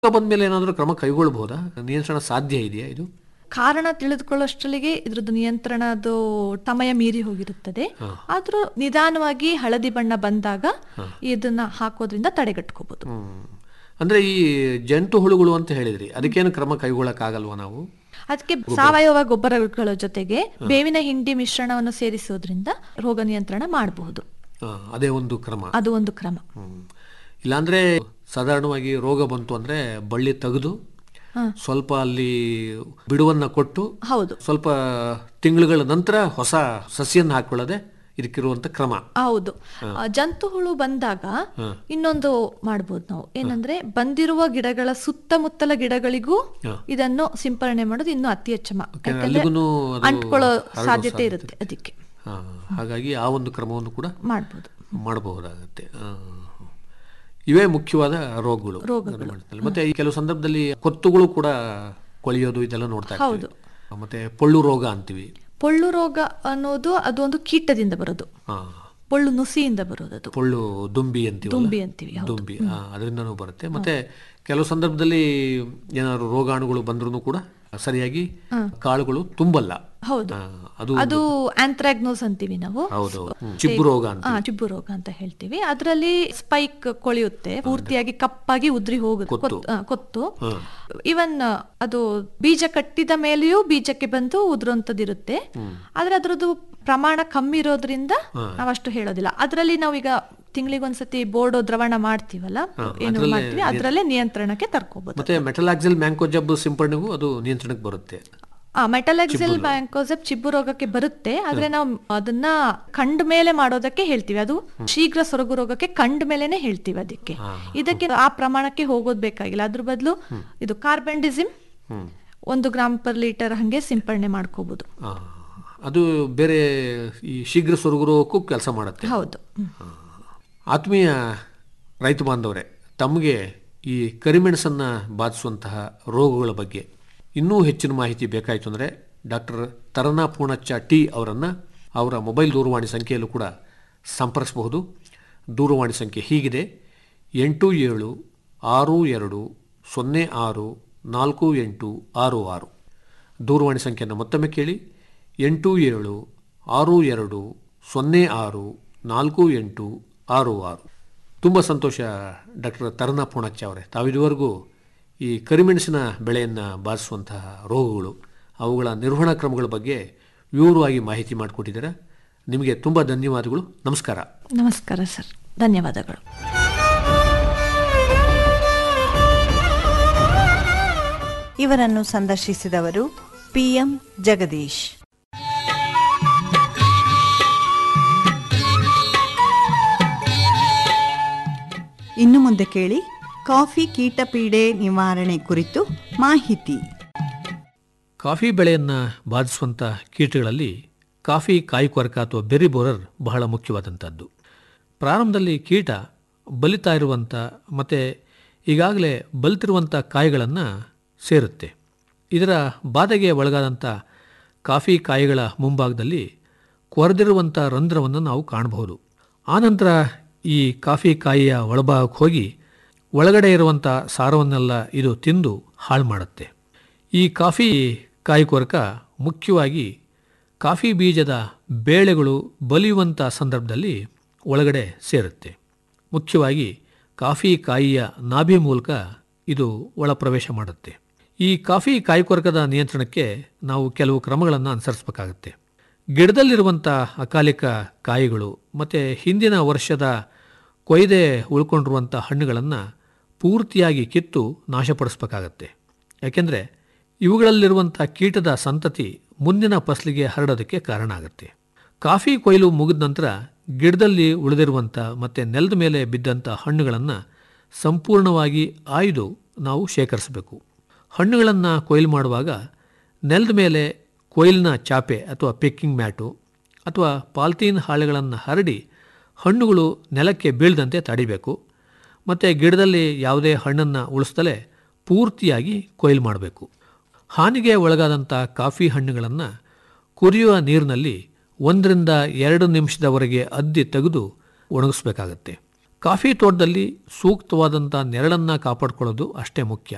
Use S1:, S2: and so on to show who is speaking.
S1: ಬಂದ ಮೇಲೆ ಏನಾದರೂ ಕ್ರಮ ಕೈಗೊಳ್ಬಹುದಾ ನಿಯಂತ್ರಣ ಸಾಧ್ಯ ಇದೆಯಾ ಇದು
S2: ಕಾರಣ ತಿಳಿದುಕೊಳ್ಳೋಷ್ಟರಲ್ಲಿಗೆ ಇದ್ರದ್ದು ನಿಯಂತ್ರಣದ್ದು ಸಮಯ ಮೀರಿ ಹೋಗಿರುತ್ತದೆ ಆದ್ರೂ ನಿಧಾನವಾಗಿ ಹಳದಿ ಬಣ್ಣ ಬಂದಾಗ ಇದನ್ನ ಹಾಕೋದ್ರಿಂದ ತಡೆಗಟ್ಕೋಬಹುದು
S1: ಹ್ಮ್. ಅಂದ್ರೆ ಈ ಜಂತು ಹುಳುಗಳು ಅಂತ ಹೇಳಿದ್ರಿ ಅದಕ್ಕೇನು ಕ್ರಮ ಕೈಗೊಳ್ಳಕ್ಕಾಗಲ್ವಾ ನಾವು
S2: ಅದಕ್ಕೆ ಸಾವಯವ ಗೊಬ್ಬರಗಳ ಜೊತೆಗೆ ಬೇವಿನ ಹಿಂಡಿ ಮಿಶ್ರಣವನ್ನು ಸೇರಿಸೋದ್ರಿಂದ ರೋಗ ನಿಯಂತ್ರಣ ಮಾಡಬಹುದು
S1: ಆ, ಅದೇ ಒಂದು ಕ್ರಮ
S2: ಅದು ಒಂದು ಕ್ರಮ
S1: ಹ್ಮ್. ಇಲ್ಲಾಂದ್ರೆ ಸಾಧಾರಣವಾಗಿ ರೋಗ ಬಂತು ಅಂದ್ರೆ ಬಳ್ಳಿ ತೆಗೆದು ಸ್ವಲ್ಪ ಅಲ್ಲಿ ಬಿಡುವನ್ನ ಕೊಟ್ಟು
S2: ಹೌದು
S1: ಸ್ವಲ್ಪ ತಿಂಗಳುಗಳ ನಂತರ ಹೊಸ ಸಸಿಯನ್ನು ಹಾಕೊಳ್ಳದೆ ಇದಕ್ಕಿರುವಂತ ಕ್ರಮ
S2: ಹೌದು ಆ, ಜಂತು ಹುಳು ಬಂದಾಗ ಇನ್ನೊಂದು ಮಾಡ್ಬೋದು ನಾವು ಏನಂದ್ರೆ ಬಂದಿರುವ ಗಿಡಗಳ ಸುತ್ತಮುತ್ತಲ ಗಿಡಗಳಿಗೂ ಇದನ್ನು ಸಿಂಪರಣೆ ಮಾಡೋದು ಇನ್ನೂ ಅತಿ ಹೆಚ್ಚು ಮ- ಯಾಕಂದ್ರೆ
S1: ಅಲ್ಲಿಗೂನು ಅದು
S2: ಅಂಟ್ಕೊಳ್ಳೋ
S1: ಹರಡೋ
S2: ಸಾಧ್ಯತೆ ಇರುತ್ತೆ ಅದಕ್ಕೆ
S1: ಆ, ಹಾಗಾಗಿ ಆ ಒಂದು ಕ್ರಮವನ್ನು ಕೂಡ
S2: ಮಾಡ್ಬೋದು
S1: ಮಾಡಬಹುದಾಗತ್ತೆ ಆ. ಇವೇ ಮುಖ್ಯವಾದ ರೋಗಗಳು ಗಮನಿಸ್ದಲ್ಲಿ. ಮತ್ತೆ ಈ ಕೆಲವು ಸಂದರ್ಭದಲ್ಲಿ ಕೊತ್ತುಗಳು ಕೂಡ ಕೊಳೆಯೋದು ಇದೆಲ್ಲ ನೋಡ್ತಾ
S2: ಹೌದು.
S1: ಇರ್ತೀವಿ ಮತ್ತೆ ಪೊಳ್ಳು ರೋಗ ಅಂತೀವಿ
S2: ಪೊಳ್ಳು ರೋಗ ಅನ್ನೋದು ಅದೊಂದು ಕೀಟದಿಂದ ಬರೋದು
S1: ಆ,
S2: ಪೊಳ್ಳು ನುಸಿಯಿಂದ ಬರೋದು ಅದು
S1: ಪೊಳ್ಳು ದುಂಬಿ ಅಂತೀವಿ
S2: ದುಂಬಿ ಅಂತೀವಿ ಹೌದು.
S1: ದುಂಬಿ ಆ, ಅದರಿಂದನೂ ಬರುತ್ತೆ ಮತ್ತೆ ಕೆಲವು ಸಂದರ್ಭದಲ್ಲಿ ಏನಾದ್ರು ರೋಗಾಣುಗಳು ಬಂದ್ರೂ ಕೂಡ ಸರಿಯಾಗಿ ಕಾಳುಗಳು ತುಂಬಲ್ಲ
S2: ಹೌದು
S1: ಆ, ಅದು
S2: ಅದು ಆಂಥ್ರಾಗ್ನೋಸ್ ಅಂತೀವಿ ನಾವು
S1: ಹೌದು ಹ್ಮ್. ಚಿಬ್ಬು ರೋಗ ಅಂತ
S2: ಆ, ಚಿಬ್ಬು ರೋಗ ಅಂತ ಹೇಳ್ತೀವಿ ಅದರಲ್ಲಿ ಸ್ಪೈಕ್ ಕೊಳೆಯುತ್ತೆ ಪೂರ್ತಿಯಾಗಿ ಕಪ್ಪಾಗಿ ಉದ್ರಿ ಹೋಗುತ್ತೆ ಕೊತ್- ಆ, ಕೊತ್ತು ಇವನ್ ಅದು ಬೀಜ ಕಟ್ಟಿದ ಮೇಲೆಯೂ ಬೀಜಕ್ಕೆ ಬಂದು ಉದುರುವಂತದಿರುತ್ತೆ ಆದ್ರೆ ಅದ್ರದ್ದು ಪ್ರಮಾಣ ಕಮ್ಮಿ ಇರೋದ್ರಿಂದ ನಾವಷ್ಟು ಹೇಳೋದಿಲ್ಲ ಅದರಲ್ಲಿ ನಾವೀಗ ತಿಂಗಳಿಗೊಂದ್ಸತಿ ಬೋರ್ಡೋ ದ್ರವಣ ಮಾಡ್ತೀವಲ್ಲ ಏನು ಮಾಡ್ತೀವಿ ಅದರಲ್ಲೇ ನಿಯಂತ್ರಣಕ್ಕೆ ತರ್ಕೋಬಹುದು
S1: ಮತ್ತೆ ಮೆಟಲಾಕ್ಸಿಲ್ ಮ್ಯಾಂಕೋಜಬ್ ಸಿಂಪಡಣೆಗೂ ಅದು ನಿಯಂತ್ರಣಕ್ಕೆ ಬರುತ್ತೆ
S2: ಆ ಮೆಟಲೆಕ್ಸಿಲ್ ಬ್ಯಾಂಕೋಸೆಪ್ ಚಿಬ್ಬು ರೋಗಕ್ಕೆ ಬರುತ್ತೆ ಆದ್ರೆ ನಾವು ಅದನ್ನ ಕಂಡ ಮೇಲೆ ಮಾಡೋದಕ್ಕೆ ಹೇಳ್ತೀವಿ ಅದು ಶೀಘ್ರ ಸೊರಗು ರೋಗಕ್ಕೆ ಕಂಡ ಮೇಲೆನೆ ಹೇಳ್ತೀವಿ ಅದಕ್ಕೆ ಇದಕ್ಕೆ ಆ ಪ್ರಮಾಣಕ್ಕೆ ಹೋಗೋದ್ ಬೇಕಾಗಿಲ್ಲ ಅದ್ರ ಬದಲು ಇದು ಕಾರ್ಬೆಂಡಿಸಿಮ್ ಒಂದು ಗ್ರಾಮ್ ಪರ್ ಲೀಟರ್ ಹಂಗೆ ಸಿಂಪಡಣೆ ಮಾಡ್ಕೋಬಹುದು
S1: ಆ, ಅದು ಬೇರೆ ಈ ಶೀಘ್ರ ಸೊರಗುರೋಕ್ಕೂ ಕೆಲಸ ಮಾಡುತ್ತೆ
S2: ಹೌದು ಹ್ಮ್.
S1: ಆತ್ಮೀಯ ರೈತ ಬಾಂಧವರೇ ತಮಗೆ ಈ ಕರಿಮೆಣಸನ್ನು ಬಾಧಿಸುವಂತಹ ರೋಗಗಳ ಬಗ್ಗೆ ಇನ್ನೂ ಹೆಚ್ಚಿನ ಮಾಹಿತಿ ಬೇಕಾಯಿತು ಅಂದರೆ ಡಾಕ್ಟರ್ ತರನಾ ಪೂರ್ಣಚ್ಚ ಟಿ ಅವರನ್ನು ಅವರ ಮೊಬೈಲ್ ದೂರವಾಣಿ ಸಂಖ್ಯೆಯಲ್ಲೂ ಕೂಡ ಸಂಪರ್ಕಿಸಬಹುದು ದೂರವಾಣಿ ಸಂಖ್ಯೆ ಹೀಗಿದೆ ಎಂಟು ಏಳು ಆರು ಎರಡು ಸೊನ್ನೆ ಆರು ನಾಲ್ಕು ಎಂಟು ಆರು ಆರು ದೂರವಾಣಿ ಸಂಖ್ಯೆಯನ್ನು ಮತ್ತೊಮ್ಮೆ ಕೇಳಿ ಎಂಟು ಏಳು ಆರು ಎರಡು ಸೊನ್ನೆ ಆರು ನಾಲ್ಕು ಎಂಟು ಆರು ಆರು ತುಂಬ ಸಂತೋಷ ಡಾಕ್ಟರ್ ತರನಾ ಪೂಣಚ್ಚ ಅವರೇ ತಾವಿದುವರೆಗೂ ಈ ಕರಿಮೆಣಸಿನ ಬೆಳೆಯನ್ನು ಬಾಧಿಸುವಂತಹ ರೋಗಗಳು ಅವುಗಳ ನಿರ್ವಹಣಾ ಕ್ರಮಗಳ ಬಗ್ಗೆ ವಿವರವಾಗಿ ಮಾಹಿತಿ ಮಾಡಿಕೊಟ್ಟಿದ್ದೀರಾ ನಿಮಗೆ ತುಂಬ ಧನ್ಯವಾದಗಳು ನಮಸ್ಕಾರ
S2: ನಮಸ್ಕಾರ ಸರ್ ಧನ್ಯವಾದಗಳು
S3: ಇವರನ್ನು ಸಂದರ್ಶಿಸಿದವರು ಪಿಎಂ ಜಗದೀಶ್ ಇನ್ನು ಮುಂದೆ ಕೇಳಿ ಕಾಫಿ ಕೀಟಪೀಡೆ ನಿವಾರಣೆ ಕುರಿತು ಮಾಹಿತಿ
S1: ಕಾಫಿ ಬೆಳೆಯನ್ನು ಬಾಧಿಸುವಂಥ ಕೀಟಗಳಲ್ಲಿ ಕಾಫಿ ಕಾಯಿಕೊರಕ ಅಥವಾ ಬೆರಿ ಬೋರರ್ ಬಹಳ ಮುಖ್ಯವಾದಂಥದ್ದು ಪ್ರಾರಂಭದಲ್ಲಿ ಕೀಟ ಬಲಿತಾ ಇರುವಂಥ ಮತ್ತು ಈಗಾಗಲೇ ಬಲಿತಿರುವಂಥ ಕಾಯಿಗಳನ್ನು ಸೇರುತ್ತೆ ಇದರ ಬಾಧೆಗೆ ಒಳಗಾದಂಥ ಕಾಫಿ ಕಾಯಿಗಳ ಮುಂಭಾಗದಲ್ಲಿ ಕೊರೆದಿರುವಂಥ ರಂಧ್ರವನ್ನು ನಾವು ಕಾಣಬಹುದು ಆನಂತರ ಈ ಕಾಫಿ ಕಾಯಿಯ ಒಳಭಾಗಕ್ಕೆ ಹೋಗಿ ಒಳಗಡೆ ಇರುವಂಥ ಸಾರವನ್ನೆಲ್ಲ ಇದು ತಿಂದು ಹಾಳು ಮಾಡುತ್ತೆ ಈ ಕಾಫಿ ಕಾಯಿ ಕೊರಕ ಮುಖ್ಯವಾಗಿ ಕಾಫಿ ಬೀಜದ ಬೇಳೆಗಳು ಬಲಿಯುವಂಥ ಸಂದರ್ಭದಲ್ಲಿ ಒಳಗಡೆ ಸೇರುತ್ತೆ ಮುಖ್ಯವಾಗಿ ಕಾಫಿ ಕಾಯಿಯ ನಾಭಿ ಮೂಲಕ ಇದು ಒಳ ಪ್ರವೇಶ ಮಾಡುತ್ತೆ ಈ ಕಾಫಿ ಕಾಯಿ ಕೊರಕದ ನಿಯಂತ್ರಣಕ್ಕೆ ನಾವು ಕೆಲವು ಕ್ರಮಗಳನ್ನು ಅನುಸರಿಸಬೇಕಾಗುತ್ತೆ ಗಿಡದಲ್ಲಿರುವಂಥ ಅಕಾಲಿಕ ಕಾಯಿಗಳು ಮತ್ತು ಹಿಂದಿನ ವರ್ಷದ ಕೊಯ್ದೆ ಉಳ್ಕೊಂಡಿರುವಂಥ ಹಣ್ಣುಗಳನ್ನು ಪೂರ್ತಿಯಾಗಿ ಕಿತ್ತು ನಾಶಪಡಿಸ್ಬೇಕಾಗತ್ತೆ ಯಾಕೆಂದರೆ ಇವುಗಳಲ್ಲಿರುವಂಥ ಕೀಟದ ಸಂತತಿ ಮುಂದಿನ ಫಸಲಿಗೆ ಹರಡೋದಕ್ಕೆ ಕಾರಣ ಆಗುತ್ತೆ ಕಾಫಿ ಕೊಯ್ಲು ಮುಗಿದ ನಂತರ ಗಿಡದಲ್ಲಿ ಉಳಿದಿರುವಂಥ ಮತ್ತು ನೆಲದ ಮೇಲೆ ಬಿದ್ದಂಥ ಹಣ್ಣುಗಳನ್ನು ಸಂಪೂರ್ಣವಾಗಿ ಆಯ್ದು ನಾವು ಶೇಖರಿಸಬೇಕು ಹಣ್ಣುಗಳನ್ನು ಕೊಯ್ಲು ಮಾಡುವಾಗ ನೆಲದ ಮೇಲೆ ಕೊಯ್ಲಿನ ಚಾಪೆ ಅಥವಾ ಪಿಕ್ಕಿಂಗ್ ಮ್ಯಾಟು ಅಥವಾ ಪಾಲ್ತೀನ್ ಹಾಳೆಗಳನ್ನು ಹರಡಿ ಹಣ್ಣುಗಳು ನೆಲಕ್ಕೆ ಬೀಳದಂತೆ ತಡಿಬೇಕು ಮತ್ತು ಗಿಡದಲ್ಲಿ ಯಾವುದೇ ಹಣ್ಣನ್ನು ಉಳಿಸ್ತಲೇ ಪೂರ್ತಿಯಾಗಿ ಕೊಯ್ಲು ಮಾಡಬೇಕು ಹಾನಿಗೆ ಒಳಗಾದಂಥ ಕಾಫಿ ಹಣ್ಣುಗಳನ್ನು ಕುದಿಯುವ ನೀರಿನಲ್ಲಿ ಒಂದರಿಂದ ಎರಡು ನಿಮಿಷದವರೆಗೆ ಅದ್ದಿ ತೆಗೆದು ಒಣಗಿಸ್ಬೇಕಾಗತ್ತೆ ಕಾಫಿ ತೋಟದಲ್ಲಿ ಸೂಕ್ತವಾದಂಥ ನೆರಳನ್ನು ಕಾಪಾಡಿಕೊಳ್ಳೋದು ಅಷ್ಟೇ ಮುಖ್ಯ